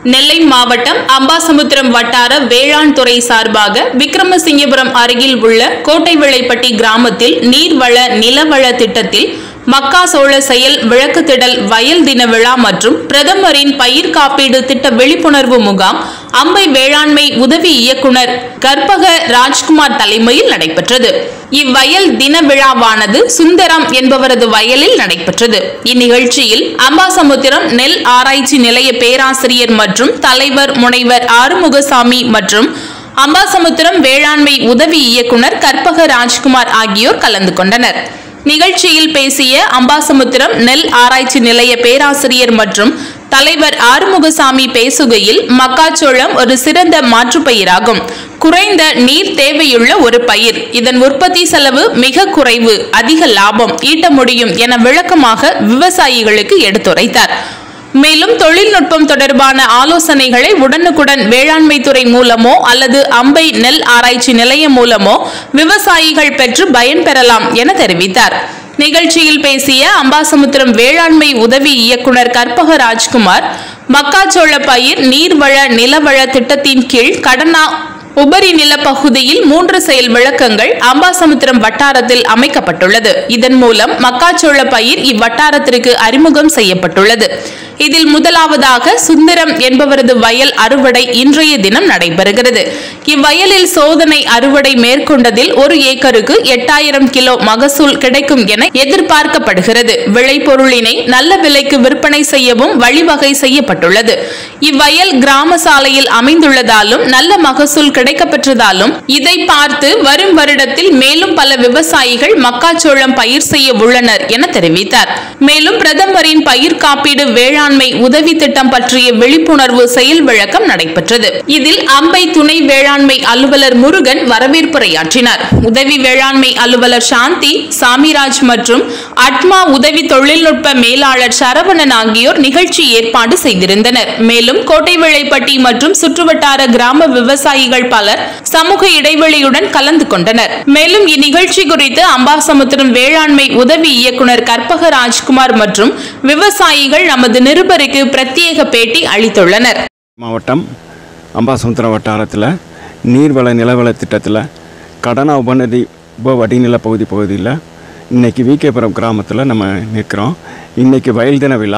நெல்லை மாவட்டம் அம்பாசமுத்திரம் வட்டார வேளாண் துறை சார்பாக விக்ரமசிங்கபுரம் அருகில் உள்ள கோட்டைவிளைப்பட்டி கிராமத்தில் நீர்வள நிலவள திட்டத்தில் மக்கா சோழ செயல் விளக்குத்திடல் வயல் தின விழா மற்றும் பிரதமரின் பயிர் காப்பீடு திட்ட விழிப்புணர்வு முகாம் அம்பை வேளாண்மை உதவி இயக்குனர் கற்பக ராஜ்குமார் தலைமையில் நடைபெற்றது இவ்வயல் தின விழாவானது சுந்தரம் என்பவரது வயலில் நடைபெற்றது இந்நிகழ்ச்சியில் அம்பாசமுத்திரம் நெல் ஆராய்ச்சி நிலைய பேராசிரியர் மற்றும் தலைவர் முனைவர் ஆறுமுகசாமி மற்றும் அம்பாசமுத்திரம் வேளாண்மை உதவி இயக்குனர் கற்பக ராஜ்குமார் ஆகியோர் கலந்து கொண்டனர் நிகழ்ச்சியில் பேசிய அம்பாசமுத்திரம் நெல் ஆராய்ச்சி நிலைய பேராசிரியர் மற்றும் தலைவர் ஆறுமுகசாமி பேசுகையில் மக்காச்சோளம் ஒரு சிறந்த மாற்றுப்பயிராகும் குறைந்த நீர் தேவையுள்ள ஒரு பயிர் இதன் உற்பத்தி செலவு மிக குறைவு அதிக லாபம் ஈட்ட முடியும் என விளக்கமாக விவசாயிகளுக்கு எடுத்துரைத்தார் மேலும் தொழில்நுட்பம் தொடர்பான ஆலோசனைகளை உடனுக்குடன் வேளாண்மை துறை மூலமோ அல்லது அம்பை நெல் ஆராய்ச்சி நிலையம் மூலமோ விவசாயிகள் பெற்று பயன்பெறலாம் என தெரிவித்தார் நிகழ்ச்சியில் பேசிய அம்பாசமுத்திரம் வேளாண்மை உதவி இயக்குனர் கற்பக ராஜ்குமார் மக்காச்சோள பயிர் நீர்வள நிலவள திட்டத்தின் கீழ் கடனா உபரி நிலப்பகுதியில் மூன்று செயல் விளக்கங்கள் அம்பாசமுத்திரம் வட்டாரத்தில் அமைக்கப்பட்டுள்ளது இதன் மூலம் மக்காச்சோள பயிர் இவ்வட்டாரத்திற்கு அறிமுகம் செய்யப்பட்டுள்ளது இதில் முதலாவதாக சுந்தரம் என்பவரது வயல் அறுவடை இன்றைய தினம் நடைபெறுகிறது இவ்வயலில் சோதனை அறுவடை மேற்கொண்டதில் ஒரு ஏக்கருக்கு எட்டாயிரம் கிலோ மகசூல் கிடைக்கும் என எதிர்பார்க்கப்படுகிறது விளைபொருளினை நல்ல விலைக்கு விற்பனை செய்யவும் வழிவகை செய்யப்பட்டுள்ளது இவ்வயல் கிராம சாலையில் அமைந்துள்ளதாலும் நல்ல மகசூல் கிடைக்கப்பெற்றதாலும் இதை பார்த்து வரும் வருடத்தில் மேலும் பல விவசாயிகள் மக்காச்சோளம் பயிர் செய்ய உள்ளனர் என தெரிவித்தார் மேலும் பிரதமரின் பயிர் காப்பீடு வேளாண்மை உதவி திட்டம் பற்றிய விழிப்புணர்வு செயல் விளக்கம் நடைபெற்றது இதில் அம்பை துணை வேளாண்மை அலுவலர் முருகன் வரவேற்புரையாற்றினார் உதவி வேளாண்மை அலுவலர் சாந்தி சாமிராஜ் மற்றும் அட்மா உதவி தொழில்நுட்ப மேலாளர் சரவணன் ஆகியோர் நிகழ்ச்சி ஏற்பாடு செய்திருந்தனர் மேலும் கோட்டைவிளைப்பட்டி மற்றும் சுற்றுவட்டார கிராம விவசாயிகள் பலர் சமூக இடைவெளியுடன் கலந்து கொண்டனர் மேலும் இந்நிகழ்ச்சி குறித்து அம்பாசமுத்திரம் வேளாண்மை உதவி இயக்குனர் கற்பக ராஜ்குமார் மற்றும் விவசாயிகள் நமது நிருபருக்கு பிரத்யேக பேட்டி அளித்துள்ளனர் மாவட்டம் அம்பாசமுத்திரம் வட்டாரத்தில் நீர்வள நிலவள திட்டத்தில் கடனா உபநதி உப வடிநில பகுதி பகுதியில் இன்றைக்கி விகேபுரம் கிராமத்தில் நம்ம நிற்கிறோம் இன்றைக்கி வயல் தின விழா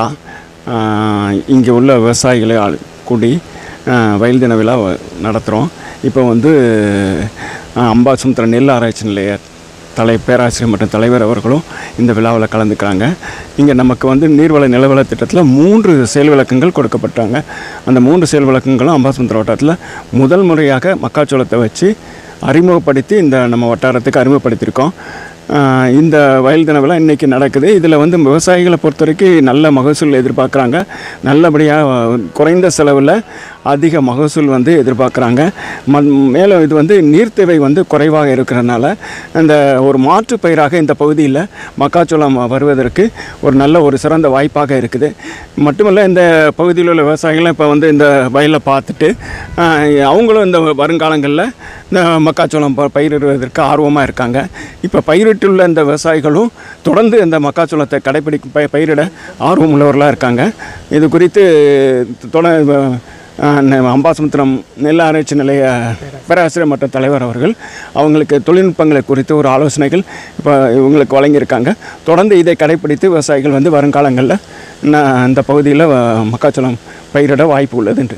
இங்கே உள்ள விவசாயிகளை ஆள் கூடி ஆஹ், வயல் தின விழா நடத்துகிறோம் இப்போ வந்து ஆஹ், அம்பாசமுத்திரம் நெல் ஆராய்ச்சி நிலைய தலை பேராசிரியர் மற்றும் தலைவர் அவர்களும் இந்த விழாவில் கலந்துக்கிறாங்க இங்கே நமக்கு வந்து நீர்வள நிலவள திட்டத்தில் மூன்று செயல் விளக்கங்கள் கொடுக்கப்பட்டாங்க அந்த மூன்று செயல் விளக்கங்களும் அம்பாசமுத்திரம் வட்டாரத்தில் முதல் முறையாக மக்காச்சோளத்தை வச்சு அறிமுகப்படுத்தி இந்த நம்ம வட்டாரத்துக்கு அறிமுகப்படுத்தியிருக்கோம் ஆஹ் இந்த வயல் தின விழா இன்றைக்கி நடக்குது இதில் வந்து விவசாயிகளை பொறுத்த வரைக்கும் நல்ல மகசூல் எதிர்பார்க்குறாங்க நல்லபடியாக குறைந்த செலவில் அதிக மகசூல் வந்து எதிர்பார்க்குறாங்க மண் மேலும் இது வந்து நீர் தேவை வந்து குறைவாக இருக்கிறதுனால இந்த ஒரு மாற்று பயிராக இந்த பகுதியில் மக்காச்சோளம் வருவதற்கு ஒரு நல்ல ஒரு சிறந்த வாய்ப்பாக இருக்குது மட்டுமல்ல இந்த பகுதியில் உள்ள விவசாயிகளும் இப்போ வந்து இந்த வயலை பார்த்துட்டு ஆஹ், அவங்களும் இந்த வருங்காலங்களில் இந்த மக்காச்சோளம் ப- பயிரிடுவதற்கு ஆர்வமாக இருக்காங்க இப்போ பயிரிட்டுள்ள இந்த விவசாயிகளும் தொடர்ந்து இந்த மக்காச்சோளத்தை கடைப்பிடி ப- பயிரிட ஆர்வம் உள்ளவர்களாக இருக்காங்க இது குறித்து தொடர் அம்பாசமுத்திரம் நெல் ஆராய்ச்சி நிலைய பேராசிரியர் மற்றும் தலைவர் அவர்கள் அவங்களுக்கு தொழில்நுட்பங்களை குறித்து ஒரு ஆலோசனைகள் இப்போ இவங்களுக்கு வழங்கியிருக்காங்க தொடர்ந்து இதை கடைப்பிடித்து விவசாயிகள் வந்து வருங்காலங்களில் நான் இந்த பகுதியில் மக்காச்சோளம் பயிரிட வாய்ப்பு உள்ளது என்று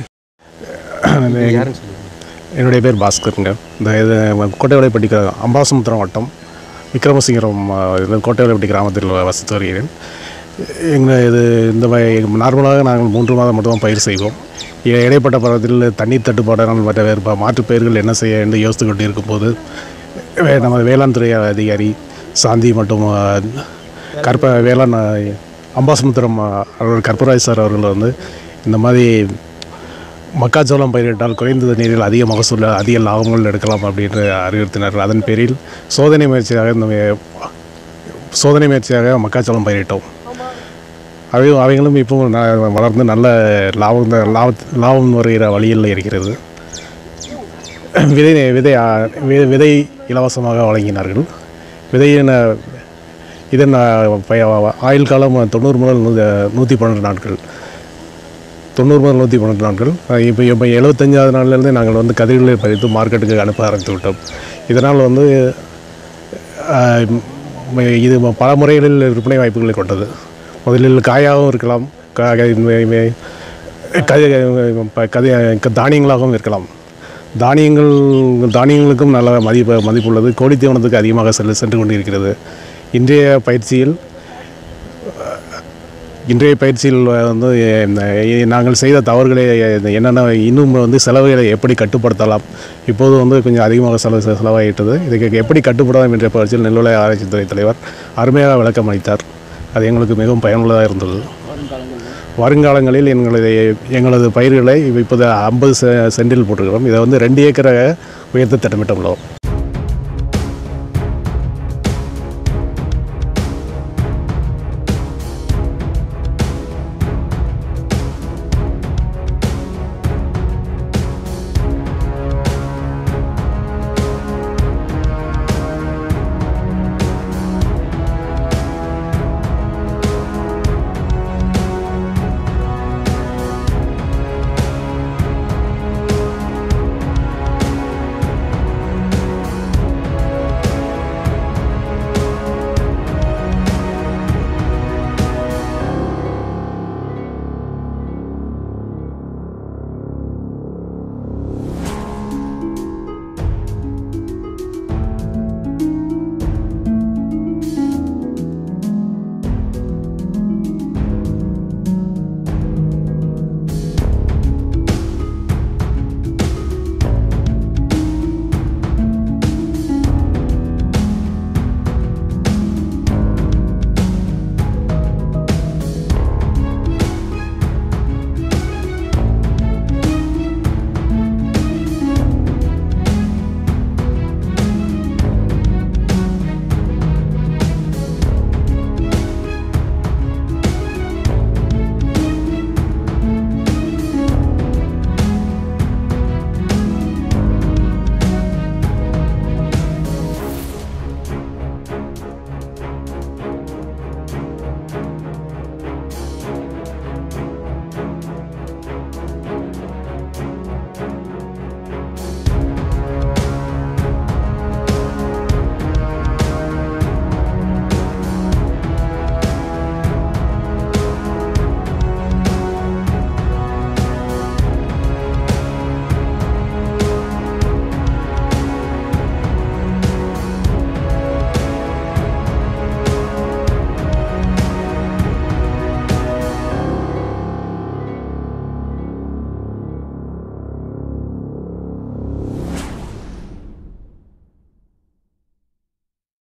என்னுடைய பேர் பாஸ்கருங்க இந்த இது கோட்டைவளைப்பட்டி கிரா- அம்பாசமுத்திரம் வட்டம் விக்ரமசிங்கரம் ஆ, இது கோட்டைவளைப்பட்டி கிராமத்தில் வசித்து வருகிறேன் எங்கள் இது இந்த வய- நார்மலாக நாங்கள் மூன்று மாதம் மட்டும் பயிர் செய்வோம் இ- இடைப்பட்ட பருவத்தில் தண்ணீர் தட்டுப்பாடானால் மற்ற வேறு ப- மாற்றுப் பயிர்கள் என்ன செய்ய என்று யோசித்து கொண்டு இருக்கும்போது வே- நமது வேளாண் துறை அதிகாரி சாந்தி மற்றும் ஆ, கற்ப வேளாண் ஆ, அம்பாசமுத்திரம் ஆ, அவர்கள் கற்பராஜ் சார் அவர்கள் வந்து இந்த மாதிரி மக்காச்சோளம் பயிரிட்டால் குறைந்த நீரில் அதிக மகசூல் அதிக லாபங்கள் எடுக்கலாம் அப்படின்னு அறிவுறுத்தினார்கள் அதன் பேரில் சோதனை முயற்சியாக இந்த வே- சோதனை முயற்சியாக மக்காச்சோளம் பயிரிட்டோம் அவை அவைகளும் இப்போ ந- வளர்ந்து நல்ல லாபம் த- லாப லாபம் வருகிற வழியில் இருக்கிறது விதை விதை ஆ, வி- விதை இலவசமாக வழங்கினார்கள் விதையின் ஆ, இதன் ஆ, பய- ஆயுள் காலம் தொண்ணூறு முதல் நூ- நூற்றி பன்னெண்டு நாட்கள் தொண்ணூறு முதல் நூற்றி பன்னெண்டு நாட்கள் அஹ் இப்போ இப்போ எழுபத்தஞ்சாவது நாள்லேருந்தே நாங்கள் வந்து கதிர்களை பறித்து மார்க்கெட்டுக்கு அனுப்ப ஆரம்பித்து விட்டோம் இதனால் வந்து அஹ், ம- இது பல முறைகளில் விற்பனை வாய்ப்புகளை கொண்டது முதலில் காயாகவும் இருக்கலாம் கா- க- மே- கதி ப- கதி தானியங்களாகவும் இருக்கலாம் தானியங்கள் தானியங்களுக்கும் நல்ல மதிப்பு மதிப்புள்ளது கோழி தீவனத்துக்கு அதிகமாக செல்ல சென்று கொண்டிருக்கிறது இன்றைய பயிற்சியில் இன்றைய பயிற்சியில் வந்து அஹ், நாங்கள் செய்த தவறுகளை அஹ், என்னென்ன இன்னும் வந்து செலவுகளை எப்படி கட்டுப்படுத்தலாம் இப்போது வந்து கொஞ்சம் அதிகமாக செலவு செ- செலவாகிட்டது இதுக்கு எப்படி கட்டுப்படலாம் என்ற பயிற்சியில் நெல்லுலை ஆராய்ச்சித்துறை தலைவர் அருமையாக விளக்கம் அளித்தார் அது எங்களுக்கு மிகவும் பயனுள்ளதாக இருந்தது வருங்காலங்களில் எங்களது எங்களது பயிர்களை இப்போது ஐம்பது செ சென்டில் போட்டிருக்கிறோம் இதை வந்து ரெண்டு ஏக்கரை உயர்த்த திட்டமிட்டுள்ளோம்